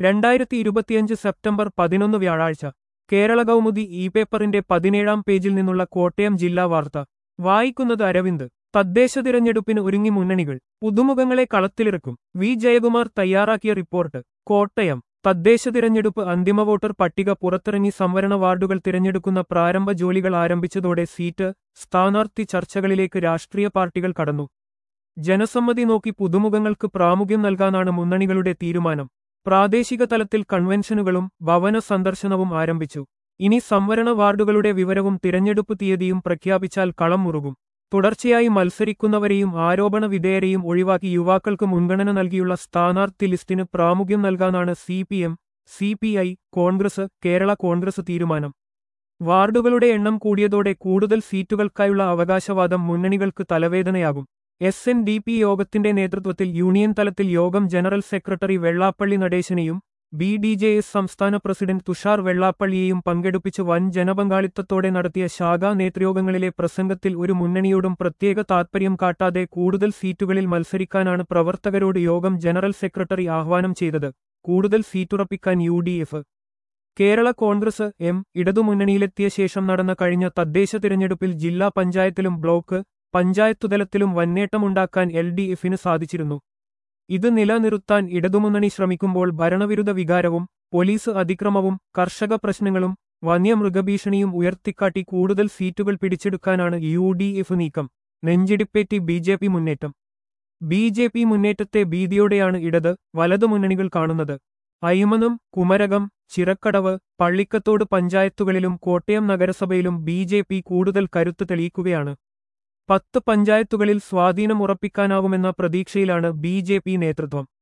രണ്ടായിരത്തി ഇരുപത്തിയഞ്ച് സെപ്റ്റംബർ പതിനൊന്ന് വ്യാഴാഴ്ച കേരള കൗമുദി ഇ പേപ്പറിന്റെ പതിനേഴാം പേജിൽ നിന്നുള്ള കോട്ടയം ജില്ലാ വാർത്ത വായിക്കുന്നത് അരവിന്ദ് തദ്ദേശ തിരഞ്ഞെടുപ്പിന് ഒരുങ്ങി മുന്നണികൾ പുതുമുഖങ്ങളെ കളത്തിലിറക്കും വി ജയകുമാർ തയ്യാറാക്കിയ റിപ്പോർട്ട് കോട്ടയം തദ്ദേശ തിരഞ്ഞെടുപ്പ് അന്തിമ വോട്ടർ പട്ടിക പുറത്തിറങ്ങി സംവരണ വാർഡുകൾ തിരഞ്ഞെടുക്കുന്ന പ്രാരംഭ ജോലികൾ ആരംഭിച്ചതോടെ സീറ്റ് സ്ഥാനാർത്ഥി ചർച്ചകളിലേക്ക് രാഷ്ട്രീയ പാർട്ടികൾ കടന്നു ജനസമ്മതി നോക്കി പുതുമുഖങ്ങൾക്ക് പ്രാമുഖ്യം നൽകാനാണ് മുന്നണികളുടെ തീരുമാനം പ്രാദേശിക തലത്തിൽ കൺവെൻഷനുകളും ഭവന സന്ദർശനവും ആരംഭിച്ചു ഇനി സംവരണ വാർഡുകളുടെ വിവരവും തിരഞ്ഞെടുപ്പ് തീയതിയും പ്രഖ്യാപിച്ചാൽ കളം മുറുകും തുടർച്ചയായി മത്സരിക്കുന്നവരെയും ആരോപണ വിധേയരെയും ഒഴിവാക്കി യുവാക്കൾക്ക് മുൻഗണന നൽകിയുള്ള സ്ഥാനാർത്ഥി ലിസ്റ്റിന് പ്രാമുഖ്യം നൽകാനാണ് C P M C P I Congress Kerala Congress തീരുമാനം വാർഡുകളുടെ എണ്ണം കൂടിയതോടെ കൂടുതൽ സീറ്റുകൾക്കായുള്ള അവകാശവാദം മുന്നണികൾക്ക് തലവേദനയാകും എസ് എൻ ഡി പി യോഗത്തിന്റെ നേതൃത്വത്തിൽ യൂണിയൻ തലത്തിൽ യോഗം ജനറൽ സെക്രട്ടറി വെള്ളാപ്പള്ളി നടേശനെയും ബി ഡി ജെ എസ് സംസ്ഥാന പ്രസിഡന്റ് തുഷാർ വെള്ളാപ്പള്ളിയെയും പങ്കെടുപ്പിച്ച് വൻ ജനപങ്കാളിത്തത്തോടെ നടത്തിയ ശാഖാ നേതൃയോഗങ്ങളിലെ പ്രസംഗത്തിൽ ഒരു മുന്നണിയോടും പ്രത്യേക താത്പര്യം കാട്ടാതെ കൂടുതൽ സീറ്റുകളിൽ മത്സരിക്കാനാണ് പ്രവർത്തകരോട് യോഗം ജനറൽ സെക്രട്ടറി ആഹ്വാനം ചെയ്തത് കൂടുതൽ സീറ്റുറപ്പിക്കാൻ U D F Kerala Congress M ഇടതുമുന്നണിയിലെത്തിയ ശേഷം നടന്ന കഴിഞ്ഞ തദ്ദേശ തിരഞ്ഞെടുപ്പിൽ ജില്ലാ പഞ്ചായത്തിലും ബ്ലോക്ക് പഞ്ചായത്തുതലത്തിലും വന്നേട്ടമുണ്ടാക്കാൻ എൽ ഡി എഫിന് സാധിച്ചിരുന്നു ഇത് നിലനിർത്താൻ ഇടതുമുന്നണി ശ്രമിക്കുമ്പോൾ ഭരണവിരുദ്ധ വികാരവും പോലീസ് അതിക്രമവും കർഷക പ്രശ്നങ്ങളും വന്യമൃഗഭീഷണിയും ഉയർത്തിക്കാട്ടി കൂടുതൽ സീറ്റുകൾ പിടിച്ചെടുക്കാനാണ് യു ഡി എഫ് നീക്കം നെഞ്ചിടിപ്പേറ്റി ബി ജെ പി മുന്നേറ്റം ബി ജെ പി മുന്നേറ്റത്തെ ഭീതിയോടെയാണ് ഇടത് വലതു മുന്നണികൾ കാണുന്നത് അയ്മനം കുമരകം ചിറക്കടവ് പള്ളിക്കത്തോട് പഞ്ചായത്തുകളിലും കോട്ടയം നഗരസഭയിലും ബി ജെ പി കൂടുതൽ കരുത്ത് തെളിയിക്കുകയാണ് പത്ത് പഞ്ചായത്തുകളിൽ സ്വാധീനം ഉറപ്പിക്കാനാവുമെന്ന പ്രതീക്ഷയിലാണ് ബി ജെ പി നേതൃത്വം